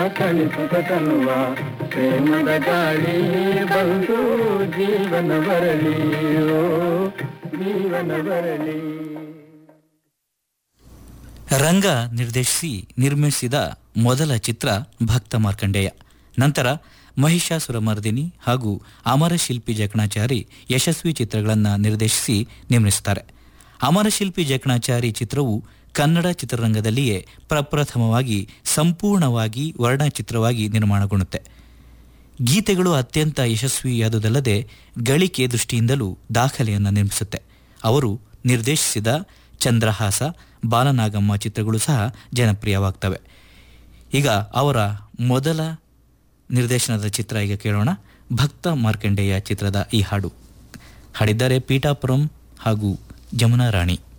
ಕಳಿಸುತ್ತ ತನ್ನುವ ಪ್ರೇಮದ ಗಾಳಿ ಬಂತು ಜೀವನ ಬರಲಿ ಓ ಜೀವನ ಬರಲಿ ರಂಗ ನಿರ್ದೇಶಿಸಿ ನಿರ್ಮಿಸಿದ ಮೊದಲ ಚಿತ್ರ ಭಕ್ತ ಮಾರ್ಕಂಡೇಯ ನಂತರ ಮಹಿಷಾಸುರ ಮರ್ದಿನಿ ಹಾಗೂ ಅಮರಶಿಲ್ಪಿ ಜಕಣಾಚಾರಿ ಯಶಸ್ವಿ ಚಿತ್ರಗಳನ್ನು ನಿರ್ದೇಶಿಸಿ ನಿರ್ಮಿಸುತ್ತಾರೆ ಅಮರಶಿಲ್ಪಿ ಜಕಣಾಚಾರಿ ಚಿತ್ರವು ಕನ್ನಡ ಚಿತ್ರರಂಗದಲ್ಲಿಯೇ ಪ್ರಪ್ರಥಮವಾಗಿ ಸಂಪೂರ್ಣವಾಗಿ ವರ್ಣಚಿತ್ರವಾಗಿ ನಿರ್ಮಾಣಗೊಳ್ಳುತ್ತೆ ಗೀತೆಗಳು ಅತ್ಯಂತ ಯಶಸ್ವಿಯಾದುದಲ್ಲದೆ ಗಳಿಕೆ ದೃಷ್ಟಿಯಿಂದಲೂ ದಾಖಲೆಯನ್ನು ನಿರ್ಮಿಸುತ್ತೆ ಅವರು ನಿರ್ದೇಶಿಸಿದ ಚಂದ್ರಹಾಸ ಬಾಲನಾಗಮ್ಮ ಚಿತ್ರಗಳು ಸಹ ಜನಪ್ರಿಯವಾಗ್ತವೆ ಈಗ ಅವರ ಮೊದಲ ನಿರ್ದೇಶನದ ಚಿತ್ರ ಈಗ ಕೇಳೋಣ ಭಕ್ತ ಮಾರ್ಕಂಡೇಯ ಚಿತ್ರದ ಈ ಹಾಡು ಹಾಡಿದ್ದಾರೆ ಪೀಠಾಪುರಂ ಹಾಗೂ ಜಮುನಾ ರಾಣಿ